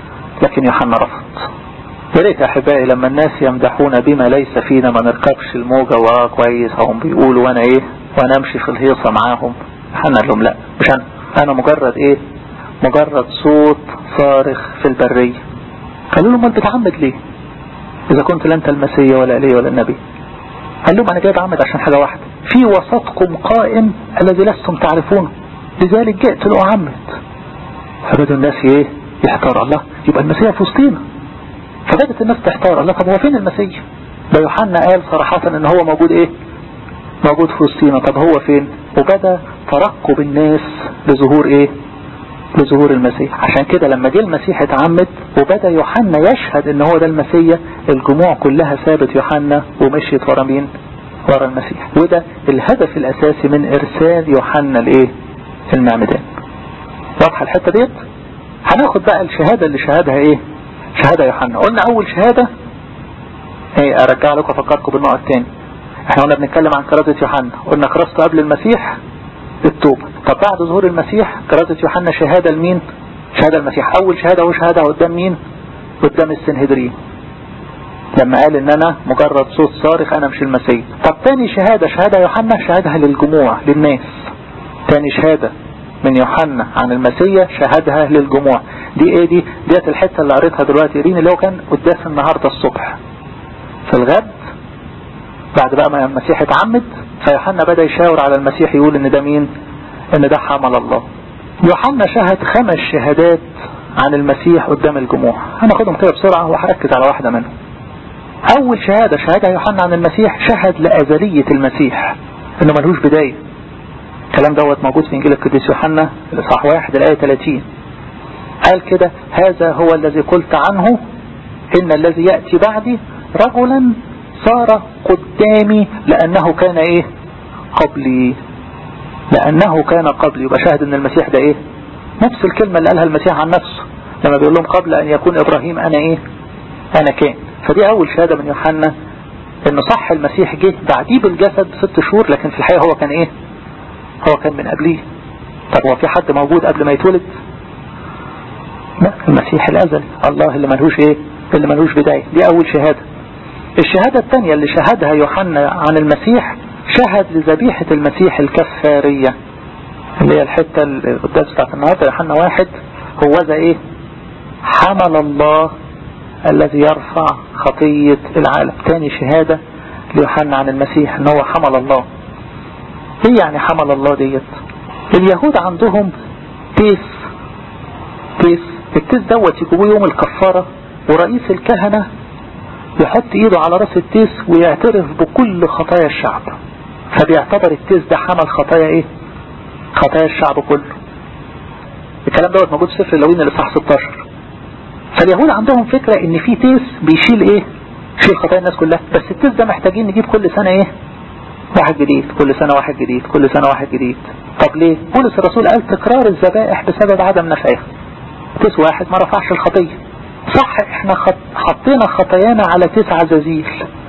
لكن يوحنا رفض يا ريت احبائي لما الناس يمدحون بما ليس فينا ما نركبش الموجة واه كويس هم بيقولوا وانا ايه وانا امشي في الهيصة معاهم يوحنا قال لهم لا مش انا انا مجرد ايه مجرد صوت صارخ في البرية قالوا له ما بتعمد ليه اذا كنت لا انت المسيح ولا ايليا ولا النبي قال لهم انا جاي بعمد عشان حاجة واحدة في وسطكم قائم الذي لستم تعرفونه لذلك جئت لأعمد فبدوا الناس ايه يحتار الله يبقى المسيح في وسطينا فبدت الناس تحتار الله طب هو فين المسيح ده يوحنا قال صراحة ان هو موجود ايه موجود في وسطينا طب هو فين وبدأ ترقب الناس لظهور ايه لظهور المسيح عشان كده لما جه المسيح اتعمد وبدأ يوحنا يشهد ان هو ده المسيح الجموع كلها سابت يوحنا ومشيت ورا مين ورا المسيح وده الهدف الاساسي من ارسال يوحنا لايه المعمدان واضحه الحته ديت هناخد بقى الشهاده اللي شهدها ايه شهاده يوحنا قلنا اول شهاده ايه ارجع لكم افكركم بالنقط تاني احنا قلنا بنتكلم عن كرازة يوحنا قلنا كرازته قبل المسيح التوبة طب بعد ظهور المسيح كرازة يوحنا شهادة لمين شهادة المسيح اول شهادة هو شهادة قدام مين قدام السنهدرين لما قال ان انا مجرد صوت صارخ انا مش المسيح طب تاني شهادة شهادة يوحنا شهدها للجموع للناس تاني شهادة من يوحنا عن المسيح شهدها للجموع دي ايه دي ديت الحتة اللي قريتها دلوقتي رين اللي هو كان قداس النهاردة الصبح في الغد بعد بقى ما المسيح اتعمد فيوحنا بدأ يشاور على المسيح يقول ان ده مين ان ده حمل الله يوحنا شهد خمس شهادات عن المسيح قدام الجموع هناخدهم كده بسرعة وهركز على واحدة منهم اول شهادة شهادة يوحنا عن المسيح شهد لأزلية المسيح انه ملهوش بداية الكلام دوت موجود في انجيل القديس يوحنا الاصحاح واحد الايه 30 قال كده هذا هو الذي قلت عنه ان الذي يأتي بعدي رجلا صار قدامي لانه كان ايه قبلي لانه كان قبلي يبقى شاهد ان المسيح ده ايه نفس الكلمة اللي قالها المسيح عن نفسه لما بيقول لهم قبل ان يكون ابراهيم انا ايه انا كان فدي اول شهادة من يوحنا انه صح المسيح جه بعديه بالجسد ست شهور لكن في الحقيقة هو كان ايه هو كان من قبليه طب هو في حد موجود قبل ما يتولد لا المسيح الازلي الله اللي ملهوش ايه اللي ملهوش بداية دي اول شهادة الشهادة الثانية اللي شهدها يوحنا عن المسيح شهد لذبيحة المسيح الكفارية اللي هي الحتة القداس بتاعت النهاردة يوحنا واحد هو ذا ايه حمل الله الذي يرفع خطية العالم تاني شهادة ليوحنا عن المسيح ان هو حمل الله ايه يعني حمل الله ديت اليهود عندهم تيس تيس التيس دوت يجيبوه يوم الكفارة ورئيس الكهنة يحط ايده على راس التيس ويعترف بكل خطايا الشعب فبيعتبر التيس ده حمل خطايا ايه خطايا الشعب كله الكلام دوت موجود في سفر اللوين الاصحاح 16 فاليهود عندهم فكرة ان في تيس بيشيل ايه يشيل خطايا الناس كلها بس التيس ده محتاجين نجيب كل سنة ايه واحد جديد كل سنة واحد جديد كل سنة واحد جديد طب ليه بولس الرسول قال تكرار الذبائح بسبب عدم نفعها تيس واحد ما رفعش الخطية صح احنا خط... حطينا خطايانا على تيس عزازيل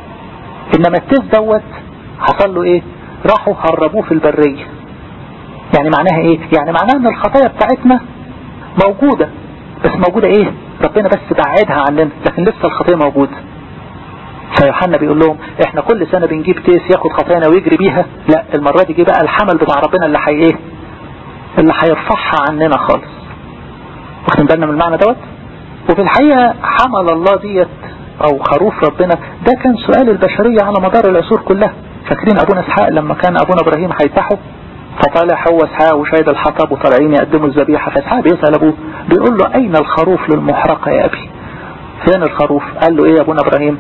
انما التيس دوت حصل له ايه راحوا هربوه في البرية يعني معناها ايه يعني معناها ان الخطايا بتاعتنا موجودة بس موجودة ايه ربنا بس بعدها عننا لكن لسه الخطية موجودة فيوحنا بيقول لهم احنا كل سنة بنجيب تيس ياخد خطايانا ويجري بيها لا المرة دي جه بقى الحمل بتاع ربنا اللي حي ايه اللي هيرفعها عننا خالص واخدين بالنا من المعنى دوت وفي الحقيقة حمل الله ديت او خروف ربنا ده كان سؤال البشرية على مدار العصور كلها فاكرين ابونا اسحاق لما كان ابونا ابراهيم هيذبحه فطالع هو اسحاق وشايد الحطب وطالعين يقدموا الذبيحة فاسحاق بيسأل ابوه بيقول له اين الخروف للمحرقة يا ابي فين الخروف قال له ايه يا ابونا ابراهيم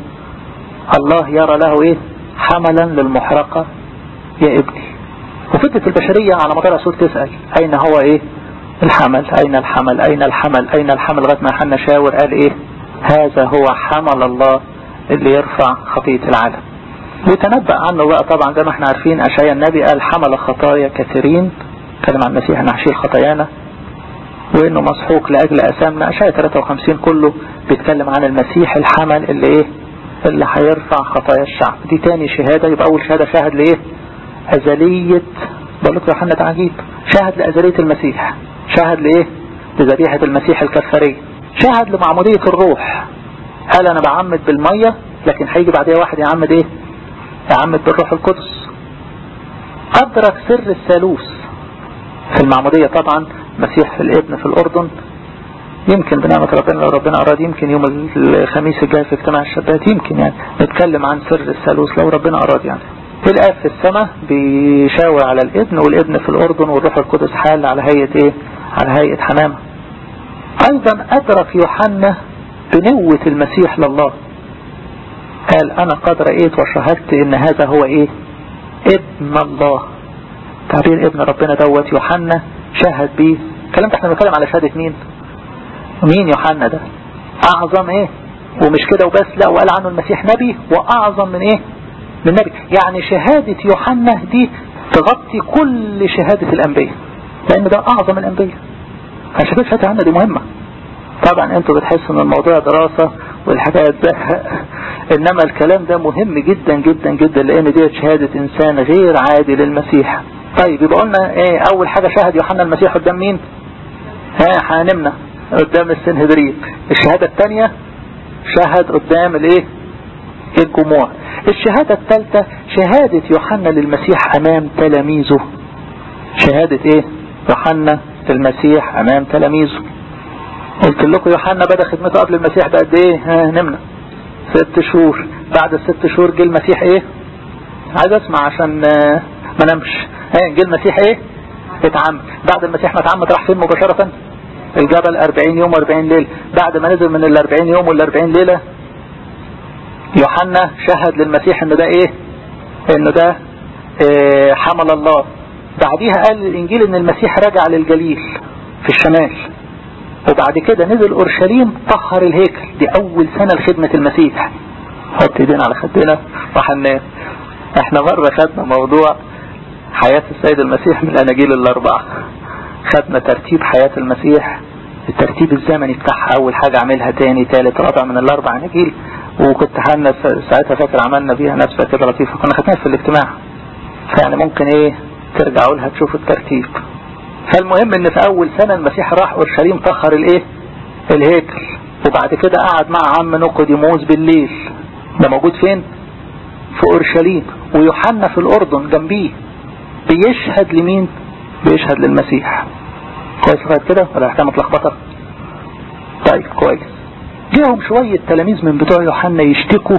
الله يرى له ايه حملا للمحرقة يا ابني وفتة البشرية على مدار العصور تسأل اين هو ايه الحمل اين الحمل اين الحمل اين الحمل لغاية ما حنا شاور قال ايه هذا هو حمل الله اللي يرفع خطية العالم وتنبأ عنه بقى طبعا زي ما احنا عارفين اشعيا النبي قال حمل خطايا كثيرين كلم عن المسيح ان هشيل خطايانا وانه مسحوق لاجل اثامنا اشعيا 53 كله بيتكلم عن المسيح الحمل اللي ايه اللي هيرفع خطايا الشعب دي تاني شهادة يبقى اول شهادة شاهد لايه ازلية بقول لك يوحنا تعجيب شاهد لازلية المسيح شاهد لايه لذبيحة المسيح الكفارية شاهد لمعمودية الروح قال انا بعمد بالمية لكن هيجي بعدها واحد يعمد ايه يعمد بالروح القدس ادرك سر الثالوث في المعمودية طبعا مسيح الابن في الاردن يمكن بنعمة ربنا لو ربنا أراد يمكن يوم الخميس الجاي في اجتماع الشابات يمكن يعني نتكلم عن سر الثالوث لو ربنا أراد يعني الآب في السماء بيشاور على الابن والابن في الأردن والروح القدس حال على هيئة ايه على هيئة حمامة أيضا أدرك يوحنا بنوة المسيح لله قال أنا قد رأيت وشاهدت إن هذا هو إيه ابن الله تعبير ابن ربنا دوت يوحنا شاهد بيه الكلام ده احنا بنتكلم على شهادة مين مين يوحنا ده اعظم ايه ومش كده وبس لا وقال عنه المسيح نبي واعظم من ايه من نبي يعني شهادة يوحنا دي تغطي كل شهادة الانبياء لان ده اعظم الانبياء عشان كده شهادة يوحنا دي مهمة طبعا انتوا بتحسوا ان الموضوع دراسة والحاجات ده انما الكلام ده مهم جدا جدا جدا لان دي شهادة انسان غير عادي للمسيح طيب يبقى قلنا ايه اول حاجة شهد يوحنا المسيح قدام مين ها حانمنا قدام السنهدرين الشهادة الثانية شهد قدام الايه الجموع الشهادة الثالثة شهادة يوحنا للمسيح امام تلاميذه شهادة ايه يوحنا المسيح امام تلاميذه قلت لكم يوحنا بدأ خدمته قبل المسيح بقد ايه ها نمنا ست شهور بعد الست شهور جه المسيح ايه عايز اسمع عشان ما نمش ها جه المسيح ايه اتعمد بعد المسيح ما اتعمد راح فين مباشرة الجبل 40 يوم و40 ليلة بعد ما نزل من ال 40 يوم وال 40 ليلة يوحنا شهد للمسيح ان ده ايه انه ده اه حمل الله بعديها قال الانجيل ان المسيح رجع للجليل في الشمال وبعد كده نزل اورشليم طهر الهيكل دي اول سنة لخدمة المسيح حط ايدينا على خدنا وحنان احنا مرة خدنا موضوع حياة السيد المسيح من الاناجيل الاربعة خدنا ترتيب حياة المسيح الترتيب الزمني بتاعها اول حاجة عملها تاني تالت رابع من الاربع اناجيل وكنت حنا ساعتها فاكر عملنا بيها نفسها كده لطيفة كنا خدناها في الاجتماع فيعني ممكن ايه ترجعوا لها تشوفوا الترتيب فالمهم ان في اول سنة المسيح راح اورشليم طهر الايه الهيكل وبعد كده قعد مع عم نقوديموس بالليل ده موجود فين في اورشليم ويوحنا في الاردن جنبيه بيشهد لمين بيشهد للمسيح كويس لغايه كده ولا احكام متلخبطه طيب كويس جاهم شوية تلاميذ من بتوع يوحنا يشتكوا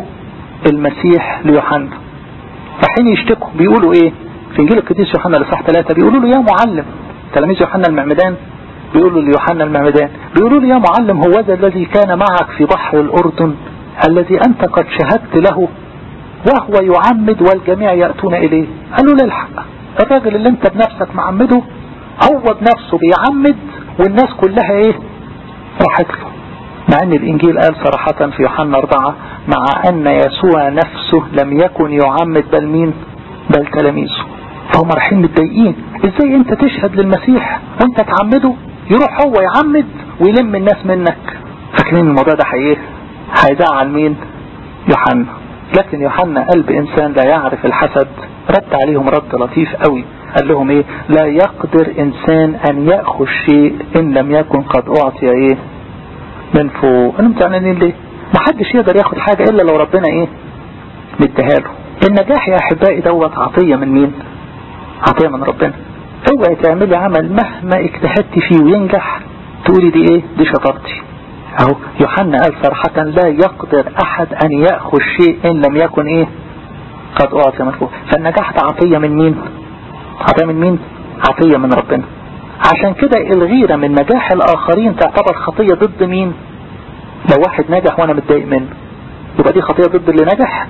المسيح ليوحنا رايحين يشتكوا بيقولوا ايه في انجيل القديس يوحنا لصح ثلاثة بيقولوا له يا معلم تلاميذ يوحنا المعمدان بيقولوا ليوحنا المعمدان بيقولوا له يا معلم هو ذا الذي كان معك في بحر الأردن الذي أنت قد شهدت له وهو يعمد والجميع يأتون إليه قالوا له الحق الراجل اللي انت بنفسك معمده عوض نفسه بيعمد والناس كلها ايه راحت له مع ان الانجيل قال صراحة في يوحنا اربعة مع ان يسوع نفسه لم يكن يعمد بل مين بل تلاميذه فهم رايحين متضايقين ازاي انت تشهد للمسيح وانت تعمده يروح هو يعمد ويلم الناس منك فاكرين الموضوع ده حقيقي هيزعل مين يوحنا لكن يوحنا قلب انسان لا يعرف الحسد رد عليهم رد لطيف قوي قال لهم ايه لا يقدر انسان ان يأخذ شيء ان لم يكن قد اعطي ايه من فوق انتم متعنين ليه ما حدش يقدر ياخد حاجة الا لو ربنا ايه مديها له النجاح يا احبائي دوت عطية من مين عطية من ربنا اوعي تعملي عمل مهما اجتهدت فيه وينجح تقولي دي ايه دي شطارتي اهو يوحنا قال صراحة لا يقدر احد ان يأخذ شيء ان لم يكن ايه قد اعطي من فوق فالنجاح ده عطية من مين عطية من مين عطية من ربنا عشان كده الغيرة من نجاح الاخرين تعتبر خطية ضد مين لو واحد نجح وانا متضايق منه يبقى دي خطية ضد اللي نجح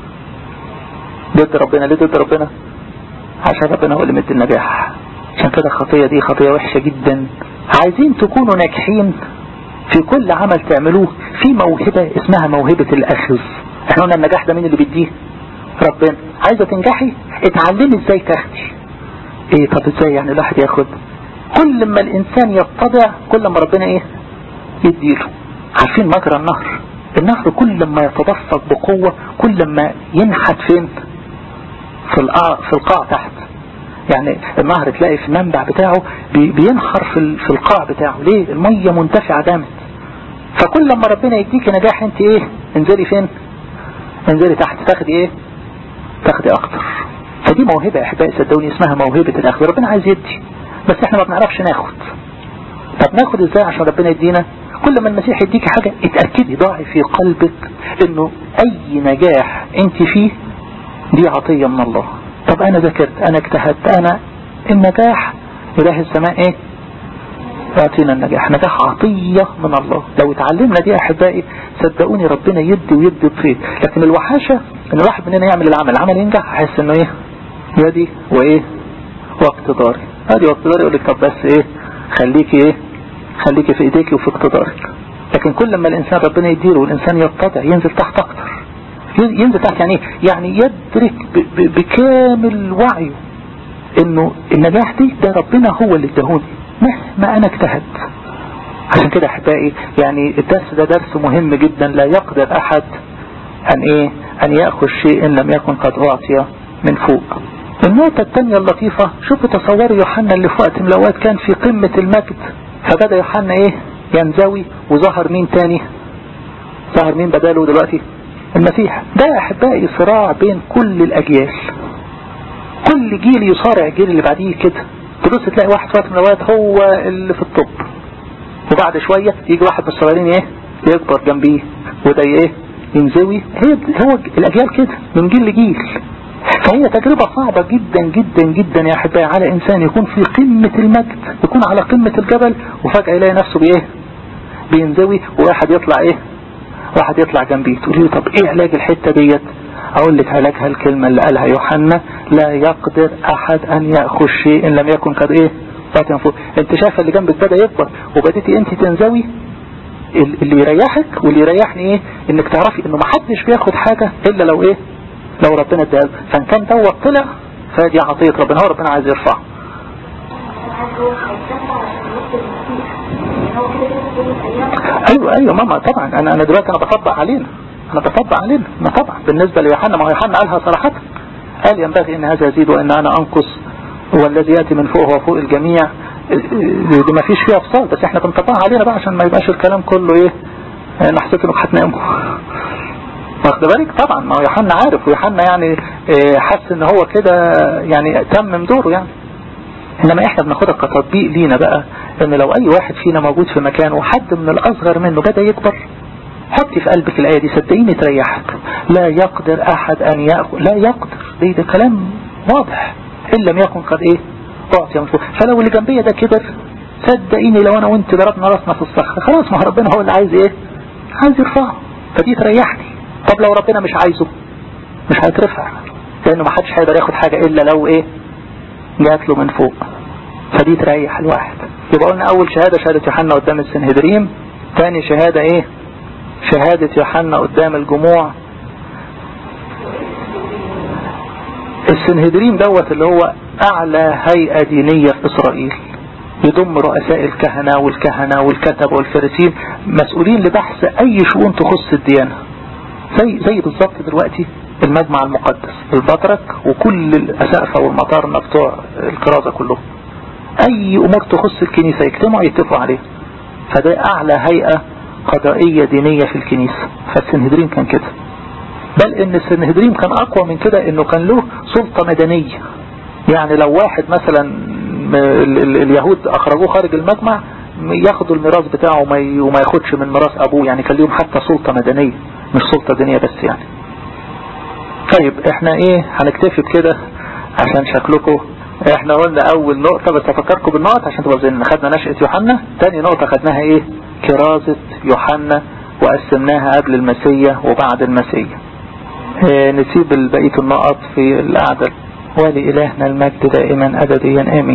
ضد ربنا ليه ضد ربنا عشان ربنا هو اللي مد النجاح عشان كده الخطية دي خطية وحشة جدا عايزين تكونوا ناجحين في كل عمل تعملوه في موهبة اسمها موهبة الاخذ احنا قلنا النجاح ده مين اللي بيديه ربنا عايزة تنجحي اتعلمي ازاي تاخدي ايه طب ازاي يعني الواحد ياخد كل ما الانسان يتضع كل ما ربنا ايه يديله عارفين مجرى النهر النهر كل ما يتدفق بقوة كل ما ينحت فين في القاع, في القاع تحت يعني النهر تلاقي في المنبع بتاعه بينحر في, في القاع بتاعه ليه المية منتفعة دامت فكل لما ربنا يديك نجاح انت ايه انزلي فين انزلي تحت تاخدي ايه تاخدي اكتر فدي موهبة يا احبائي صدقوني اسمها موهبة الاخذ ربنا عايز يدي بس احنا ما بنعرفش ناخد طب ناخد ازاي عشان ربنا يدينا كل ما المسيح يديك حاجة اتأكدي ضاعي في قلبك انه اي نجاح انت فيه دي عطية من الله طب انا ذكرت انا اجتهدت انا النجاح اله السماء ايه يعطينا النجاح نجاح عطية من الله لو اتعلمنا دي احبائي صدقوني ربنا يدي ويدي بخير لكن الوحاشة ان الواحد مننا يعمل العمل العمل ينجح احس انه ايه يدي وايه واقتداري ادي واقتداري يقول لك طب بس ايه خليكي ايه خليكي في ايديكي وفي اقتدارك لكن كل ما الانسان ربنا يديله والانسان يتضع ينزل تحت اكتر ينزل تحت يعني يعني يدرك بكامل وعيه انه النجاح دي ده ربنا هو اللي اداهوني مهما انا اجتهدت عشان كده احبائي يعني الدرس ده درس مهم جدا لا يقدر احد ان ايه ان يأخذ شيء ان لم يكن قد اعطي من فوق النقطة الثانية اللطيفة شوفوا تصوروا يوحنا اللي في وقت من الاوقات كان في قمة المجد فبدأ يوحنا ايه ينزوي وظهر مين تاني ظهر مين بداله دلوقتي المسيح ده يا احبائي صراع بين كل الاجيال كل جيل يصارع الجيل اللي بعديه كده تبص تلاقي واحد في وقت من الاوقات هو اللي في الطب وبعد شوية يجي واحد من الصغيرين ايه يكبر جنبيه وده ايه ينزوي هي هو الاجيال كده من جيل لجيل فهي تجربة صعبة جدا جدا جدا يا احبائي على انسان يكون في قمة المجد يكون على قمة الجبل وفجأة يلاقي نفسه بايه بينزوي وواحد يطلع ايه واحد يطلع جنبيه تقول لي طب ايه علاج الحتة ديت اقول لك علاجها الكلمة اللي قالها يوحنا لا يقدر احد ان يأخذ شيء ان لم يكن قد ايه باطن فوق انت شايفه اللي جنبك بدا يكبر وبديتي انت تنزوي اللي يريحك واللي يريحني ايه انك تعرفي انه ما حدش بياخد حاجة الا لو ايه لو ربنا اداها فان كان دوت طلع فدي عطية ربنا هو ربنا عايز يرفعه ايوه ايوه ماما طبعا انا انا دلوقتي انا بطبق علينا انا بطبق علينا ما طبعا بالنسبة ليوحنا ما هو يوحنا قالها صراحة قال ينبغي ان هذا يزيد وان انا انقص والذي يأتي من فوق هو فوق الجميع دي ما فيش فيها افصال بس احنا بنطبقها علينا بقى عشان ما يبقاش الكلام كله ايه انا حسيت انك هتناموا واخد بالك طبعا ما هو يوحنا عارف ويوحنا يعني حس ان هو كده يعني تمم دوره يعني انما احنا بناخدها كتطبيق لينا بقى ان لو اي واحد فينا موجود في مكان وحد من الاصغر منه بدأ يكبر حطي في قلبك الآية دي صدقيني تريحك لا يقدر احد ان يأخذ لا يقدر ده, ده كلام واضح ان لم يكن قد ايه اعطي من فوق فلو اللي جنبية ده كبر صدقيني لو انا وانت ضربنا راسنا في الصخر خلاص ما هو ربنا هو اللي عايز ايه عايز يرفعه فدي تريحني طب لو ربنا مش عايزه مش هيترفع لانه ما حدش هيقدر ياخد حاجة الا لو ايه جات له من فوق فدي تريح الواحد يبقى قلنا اول شهادة شهادة يوحنا قدام السنهدريم ثاني شهادة ايه شهادة يوحنا قدام الجموع السنهدريم دوت اللي هو اعلى هيئة دينية في اسرائيل يضم رؤساء الكهنة والكهنة والكتب والفرسين مسؤولين لبحث اي شؤون تخص الديانة زي زي بالظبط دلوقتي المجمع المقدس البطرك وكل الاسقفة والمطارنة بتوع الكرازة كلهم اي امور تخص الكنيسة يجتمعوا يتفقوا عليها فده اعلى هيئة قضائية دينية في الكنيسة فالسنهدرين كان كده بل ان السنهدرين كان اقوى من كده انه كان له سلطة مدنية يعني لو واحد مثلا اليهود اخرجوه خارج المجمع ياخدوا الميراث بتاعه وما ياخدش من ميراث ابوه يعني كان ليهم حتى سلطة مدنية مش سلطة دينية بس يعني طيب احنا ايه هنكتفي بكده عشان شكلكم احنا قلنا اول نقطة بس افكركم بالنقط عشان تبقى زين خدنا نشأة يوحنا تاني نقطة خدناها ايه كرازة يوحنا وقسمناها قبل المسية وبعد المسية اه نسيب بقية النقط في القعدة ولإلهنا المجد دائما أبديا آمين